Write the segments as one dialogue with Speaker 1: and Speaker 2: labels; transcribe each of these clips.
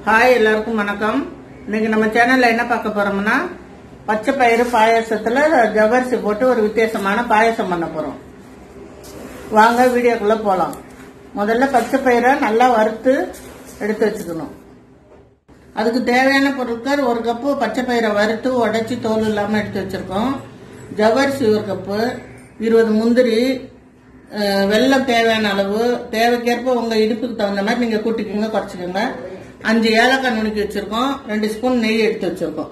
Speaker 1: hi எல்லாருக்கும் வணக்கம் இன்னைக்கு நம்ம சேனல்ல என்ன பார்க்க போறோம்னா பச்சை பயிறு பாயாசத்துல ஜவ்வரிசி போட்டு ஒரு வித்தியாசமான பாயாசம் பண்ண போறோம் வாங்க வீடியோக்குள்ள போலாம் முதல்ல பச்சை பயிரை நல்லா வறுத்து எடுத்து வச்சுக்கணும் அதுக்கு தேவையான பொருட்கள் ஒரு கப்பு பச்சை பயிரை வறுத்து உடைச்சி தோல் இல்லாம எடுத்து வச்சிருக்கோம் ஜவ்வரிசி ஒரு கப்பு இருபது முந்திரி அஹ், வெல்லம் தேவையான அளவு தேவைக்கேற்ப உங்க இடுப்புக்கு தகுந்த மாதிரி நீங்க கூட்டிக்கோங்க குறைச்சிக்கோங்க அஞ்சு ஏலக்காய் நுணுக்கி வச்சிருக்கோம் ரெண்டு ஸ்பூன் நெய் எடுத்து வச்சிருக்கோம்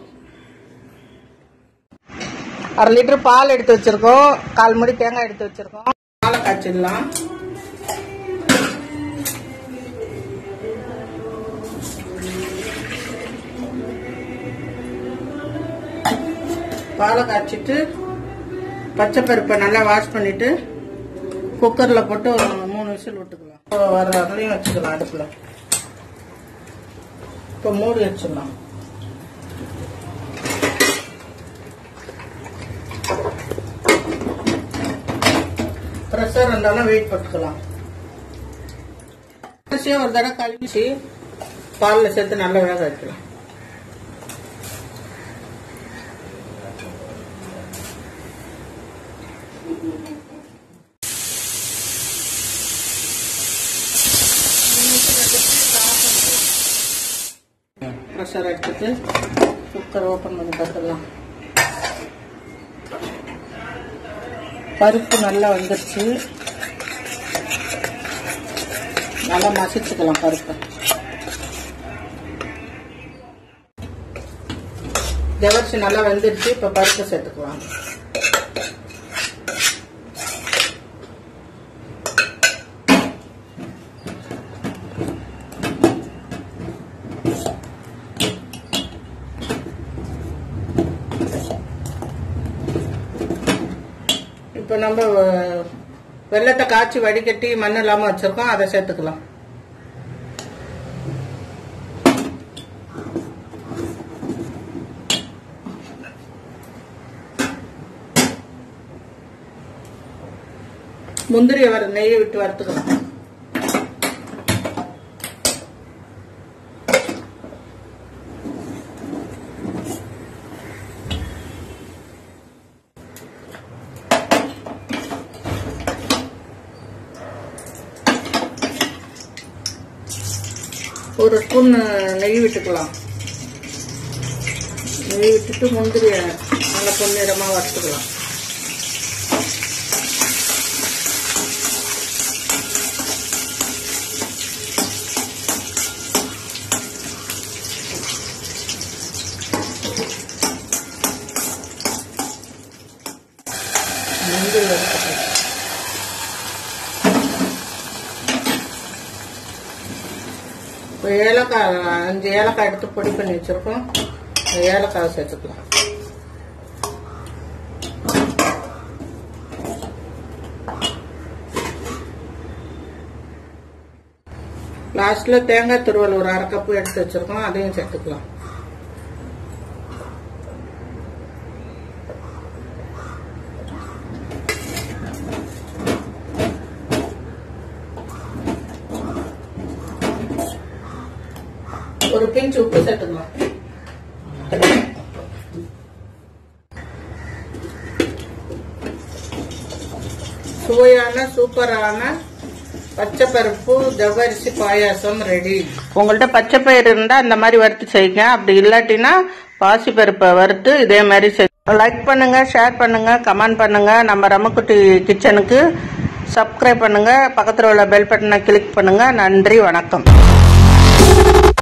Speaker 1: அரை லிட்டர் பால் எடுத்து வச்சிருக்கோம் கால் முடி தேங்காய் எடுத்து வச்சிருக்கோம் பாலை காய்ச்சிடலாம் பாலை காய்ச்சிட்டு பச்சை பருப்பை நல்லா வாஷ் பண்ணிட்டு குக்கர்ல போட்டு ஒரு மூணு விசில் விட்டுக்கலாம் இப்போ வர வரலையும் வச்சுக்கலாம் அடுப்புல இப்போ மூடி வச்சிடலாம் ப்ரெஷர் இருந்தாலும் வெயிட் போட்டுக்கலாம் அரிசியை ஒரு தடவை கழுவிச்சு பாலில் சேர்த்து நல்லா வேக வைக்கலாம் ப்ரெஷர் எடுத்துட்டு குக்கர் ஓப்பன் பண்ணி பார்த்துடலாம் பருப்பு நல்லா வந்துருச்சு நல்லா மசிச்சுக்கலாம் பருப்பை ஜவரிசி நல்லா வெந்துருச்சு இப்ப பருப்பு சேர்த்துக்கலாம் இப்போ நம்ம அஹ், வெள்ளத்தை காய்ச்சி வடிகட்டி மண் இல்லாம வச்சிருக்கோம் அதை சேர்த்துக்கலாம் முந்திரியை வர நெய்யை விட்டு வறுத்துக்கலாம் ஒரு ஸ்பூன் நெய் விட்டுக்கலாம் நெய் விட்டுட்டு முந்திரிய நல்லா பொன்னிறமா வறுத்துக்கலாம் முந்திரி வறுத்துக்கலாம் இப்போ ஏலக்காய் அஞ்சு ஏலக்காய் எடுத்து பொடி பண்ணி வச்சிருக்கோம் அந்த ஏலக்காய் சேர்த்துக்கலாம் லாஸ்ட்ல தேங்காய் துருவல் ஒரு அரை கப்பு எடுத்து வச்சிருக்கோம் அதையும் சேர்த்துக்கலாம் ஒரு பிஞ்ச் உப்பு சேர்த்துக்கலாம் சுவையான சூப்பரான பச்சை பருப்பு ஜவ்வரிசி பாயாசம் ரெடி உங்கள்ட்ட பச்சை பயிர் இருந்தா இந்த மாதிரி வறுத்து செய்யுங்க அப்படி இல்லாட்டினா பாசி பருப்பை வறுத்து இதே மாதிரி செய் லைக் பண்ணுங்க ஷேர் பண்ணுங்க கமெண்ட் பண்ணுங்க நம்ம ரமக்குட்டி கிச்சனுக்கு சப்ஸ்கிரைப் பண்ணுங்க பக்கத்தில் உள்ள பெல் பட்டனை கிளிக் பண்ணுங்க நன்றி வணக்கம்